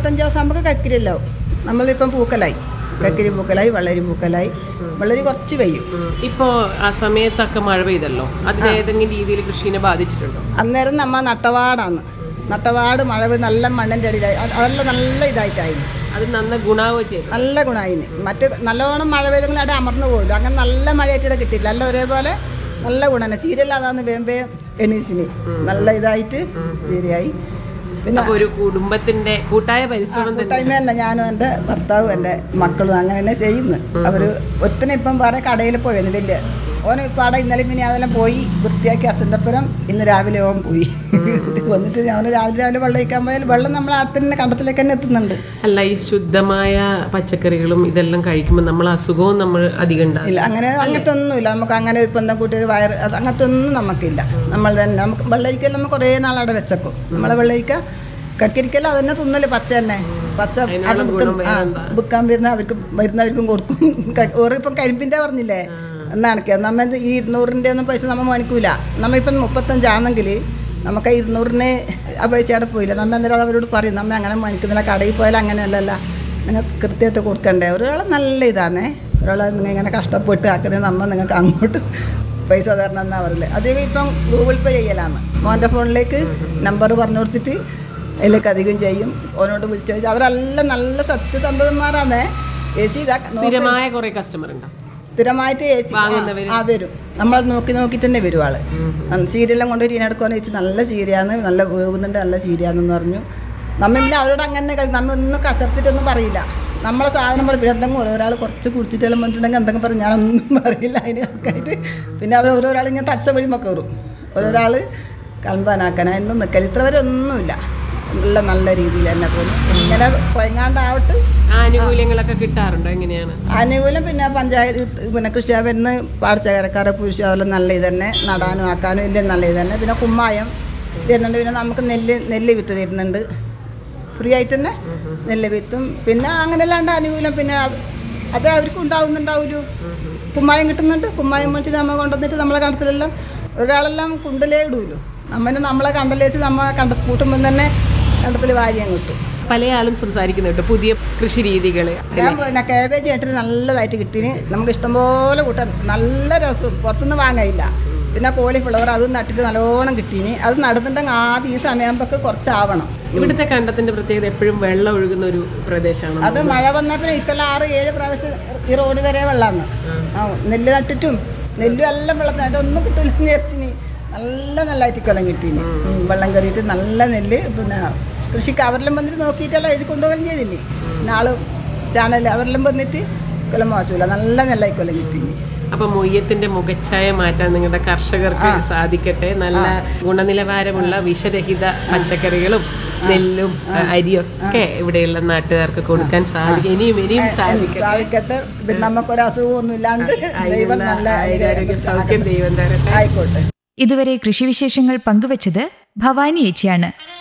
മുപ്പത്തഞ്ച് ദിവസം നമുക്ക് കക്കിരില്ലോ നമ്മളിപ്പം പൂക്കലായി കക്കിരി പൂക്കലായി വെള്ളരി പൂക്കലായി വെള്ളരി കുറച്ച് പെയ്യും ഉം. ഇപ്പോ ആ സമയത്തൊക്കെ മഴ പെയ്തല്ലോ അതിന് ഏതെങ്കിലും രീതിയിൽ കൃഷിനെ ബാധിച്ചിട്ടുണ്ടോ അന്നേരം നമ്മ നട്ടവാടാണ് നട്ടവാട് മഴ പെയ്ത് നല്ല മണ്ണിൻ്റെ അടിയിലായി അത് അതെല്ലാം നല്ല ഇതായിട്ടായിരുന്നു അത് നന്ന ഗുണാവുക ചെയ്തു നല്ല ഗുണമായിന് മറ്റ് നല്ലോണം മഴ പെയ്തെങ്കിൽ അവിടെ അമർന്നു പോകില്ല അങ്ങനെ നല്ല മഴയായിട്ട് ഇവിടെ കിട്ടിയില്ല എല്ലാം ഒരേപോലെ നല്ല ഗുണമാണ് ചീരല്ലാതാന്ന് വേമ്പേ എണീസിന് നല്ല ഇതായിട്ട് ചീരയായി പിന്നെ അപ്പൊ ഒരു കുടുംബത്തിന്റെ കൂട്ടായ പരിശ്രമം തന്നെ കൂട്ടായ്മ തന്നെ ഞാനും എൻ്റെ ഭർത്താവും എൻ്റെ മക്കളും അങ്ങനെ തന്നെ ചെയ്യുന്നു അവർ ഒത്തിനെ ഇപ്പം വേറെ കടയിൽ പോയിരുന്നു വലിയ ഓന് ഇപ്പം അവിടെ ഇന്നലെ പിന്നെ അതെല്ലാം പോയി വൃത്തിയാക്കി അച്ഛൻ്റെ ഒപ്പരം ഇന്ന് രാവിലെ ഓൻ പോയി വന്നിട്ട് ഞാൻ രാവിലെ രാവിലെ വെള്ളം ഒഴിക്കാൻ പോയാൽ വെള്ളം നമ്മൾ അടുത്ത് തന്നെ കണ്ടത്തിലേക്ക് തന്നെ എത്തുന്നുണ്ട് അല്ല ഈ ശുദ്ധമായ പച്ചക്കറികളും ഇതെല്ലാം കഴിക്കുമ്പോൾ നമ്മൾ അസുഖവും നമ്മൾ അധികം ഉണ്ടാകും ഇല്ല അങ്ങനെ അങ്ങനത്തെ ഒന്നുമില്ല നമുക്ക് അങ്ങനെ ഇപ്പം എന്താ കൂട്ടി വയറ് അത് അങ്ങനത്തെ ഒന്നും നമുക്കില്ല നമ്മൾ തന്നെ നമുക്ക് വെള്ളരിക്കെല്ലാം നമ്മൾ കുറേ നാളവിടെ വെച്ചേക്കും നമ്മളെ വെള്ളരിക്ക കക്കരിക്കല്ല അതന്നെ തിന്നല് പച്ച തന്നെ പച്ച അത് വിൽക്കും. ആ, വിൽക്കാൻ വരുന്ന അവർക്ക് വരുന്നവർക്കും കൊടുക്കും ക- ഓറ് ഇപ്പം കരിമ്പിൻ്റെ പറഞ്ഞില്ലേ എന്നാണ് നമ്മ ഇത് ഈ ഇരുന്നൂറിൻ്റെ ഒന്നും പൈസ നമ്മൾ മേടിക്കൂല നമ്മ ഇപ്പം മുപ്പത്തഞ്ചാണെങ്കിൽ നമുക്ക് ആ ഇരുന്നൂറിന് ആ പൈസ അവിടെ പോയില്ല നമ്മ അന്നേരം അവരോട് പറയും നമ്മ അങ്ങനെ മേടിക്കുന്നില്ല കടയിൽ പോയാൽ അങ്ങനെയല്ലല്ല നിങ്ങൾ കൃത്യമായിട്ട് കൊടുക്കണ്ടേ ഒരാൾ നല്ല ഇതാണേ ഒരാളെ നിങ്ങൾ ഇങ്ങനെ കഷ്ടപ്പെട്ട് ആക്കുന്നത് നമ്മ നിങ്ങൾക്ക് അങ്ങോട്ട് പൈസ തരണം എന്നാ പറയില്ലേ അധികം ഇപ്പം ഗൂഗിൾ പേ ചെയ്യലാണ് മോൻ്റെ ഫോണിലേക്ക് നമ്പർ പറഞ്ഞു കൊടുത്തിട്ട് അതിലേക്ക് അധികം ചെയ്യും ഓനോട് വിളിച്ചു ചോദിച്ചാൽ അവരെല്ലാം നല്ല സത്യസന്ധന്മാരാണേ ചേച്ചി ഇതാ നോക്ക്. സ്ഥിരമായ കുറെ കസ്റ്റമർ ഉണ്ടാവും സ്ഥിരമായിട്ട് ചേച്ചി ആ, ആ വരും നമ്മളത് നോക്കി നോക്കി തന്നെ വരും ആള് സീരിയലും കൊണ്ട് ഒരു ഇനെടുക്കുമെന്ന് വെച്ച് നല്ല ചീരയാണ് നല്ല വേവുന്നുണ്ട് നല്ല ചീരയാണെന്ന് പറഞ്ഞു നമ്മ പിന്നെ അവരോട് അങ്ങനെ കളി- നമ്മ ഒന്നും കസർത്തിട്ടൊന്നും പറയില്ല നമ്മളെ സാധനം നമ്മൾ എന്തെങ്കിലും ഒരാൾ കുറച്ച് കുടിച്ചിട്ടെല്ലാം വന്നിട്ടുണ്ടെങ്കിൽ എന്തെങ്കിലും പറഞ്ഞ് ഞാനൊന്നും പറയില്ല അതിന് കണക്കായിട്ട് പിന്നെ അവർ ഓരോരാൾ ഇങ്ങനെ തച്ച വഴി കയറും ഓരോരാൾ കൽമ്പാനാക്കാൻ അതിനൊന്നും നിൽക്കൽ ഇത്ര വരെ ഒന്നുമില്ല നല്ല നല്ല രീതിയിൽ തന്നെ പോകുന്നു ഇങ്ങനെ കൊയങ്ങാണ്ടാവട്ട് ആനുകൂല്യങ്ങളൊക്കെ കിട്ടാറുണ്ടോ എങ്ങനെയാണ് ആനുകൂല്യം പിന്നെ പഞ്ചായത്ത് പിന്നെ കൃഷി ഭവനിന്ന് പാടശേഖരക്കാരെ പുരുഷ അതുപോലെ നല്ല ഇത് തന്നെ നടാനും ആക്കാനും ഇല്ല നല്ല ഇത് തന്നെ പിന്നെ കുമ്മായം തരുന്നുണ്ട് പിന്നെ നമുക്ക് നെല്ല് നെല്ല് വിത്ത് തരുന്നുണ്ട് ഫ്രീ ആയിട്ട് തന്നെ നെല്ല് വിത്തും പിന്നെ അങ്ങനെ അല്ലാണ്ട് ആനുകൂല്യം പിന്നെ അവ- അത് അവർക്ക് ഉണ്ടാവുന്നുണ്ടാവൂലു കുമ്മായം കിട്ടുന്നുണ്ട് കുമ്മായം വെച്ച് നമ്മൾ കൊണ്ടുവന്നിട്ട് നമ്മളെ കണ്ടത്തിലെല്ലാം ഒരാളെല്ലാം കുണ്ടലേ ഇടൂലു നമ്മനെ നമ്മളെ കണ്ടലേച്ച് നമ്മ കണ്ട കൂട്ടുമ്പോൾ തന്നെ കണ്ടത്തിൽ വാരിയം കിട്ടും പല ആളും സംസാരിക്കുന്നുണ്ട് പുതിയ കൃഷി രീതികൾ ഞാൻ പിന്നെ കാബേജ് കേട്ടിട്ട് നല്ലതായിട്ട് കിട്ടീന് നമുക്ക് ഇഷ്ടംപോലെ കൂട്ടാൻ നല്ല രസം പുറത്തുനിന്ന് വാങ്ങയില്ല പിന്നെ കോളിഫ്ലവർ അത് നട്ടിട്ട് നല്ലോണം കിട്ടീന് അത് നടുന്നുണ്ടെങ്കിൽ ആദ്യം ഈ സമയമാകുമ്പോൾ കുറച്ചാവണം ഇവിടുത്തെ കണ്ടത്തിന്റെ പ്രത്യേകത എപ്പോഴും വെള്ളം ഒഴുകുന്ന ഒരു പ്രദേശമാണ് അത് മഴ വന്നപ്പോൾ ഇക്കൊല്ലം ആറ് ഏഴ് പ്രാവശ്യം ഈ റോഡ് വരെ വെള്ളമാണ് ആ നെല്ല് നട്ടിട്ടും നെല്ലും എല്ലാം വെള്ളത്തിന് അതൊന്നും കിട്ടില്ല വിചാരിച്ചിനി നല്ല നല്ലതായിട്ട് ഇക്കൊല്ലം കിട്ടീന് ഉം, വെള്ളം കയറിയിട്ട് നല്ല നെല്ല് പിന്നെ കൃഷിക്ക് അവരെല്ലാം വന്നിട്ട് നോക്കിയിട്ടെല്ലാം എഴുതി കൊണ്ടുപോകലും ചെയ്തില്ലേ പിന്നെ ആള് ചാനൽ അവരെല്ലാം വന്നിട്ട് ഇക്കൊല്ലം മോശമില്ല നല്ല നെല്ലായി കൊല്ലം കിട്ടീന് അപ്പൊ മൊയ്യത്തിന്റെ മുഖച്ഛായ മാറ്റാൻ നിങ്ങളുടെ കർഷകർക്ക് സാധിക്കട്ടെ നല്ല ഗുണനിലവാരമുള്ള വിഷരഹിത പച്ചക്കറികളും നെല്ലും അരിയും ഒക്കെ ഇവിടെയുള്ള നാട്ടുകാർക്ക് കൊടുക്കാൻ സാധിക്കും ഇനിയും ഇനിയും സാധിക്കും സാധിക്കട്ടെ പിന്നെ നമുക്കൊരു അസുഖമൊന്നും ഇല്ലാണ്ട് ദൈവം നല്ല ആരോഗ്യ സൗഖ്യം ദൈവം തരട്ടെ ആയിക്കോട്ടെ ഇതുവരെ കൃഷിവിശേഷങ്ങൾ പങ്കുവച്ചത് ഭവാനി ഏച്ചിയാണ്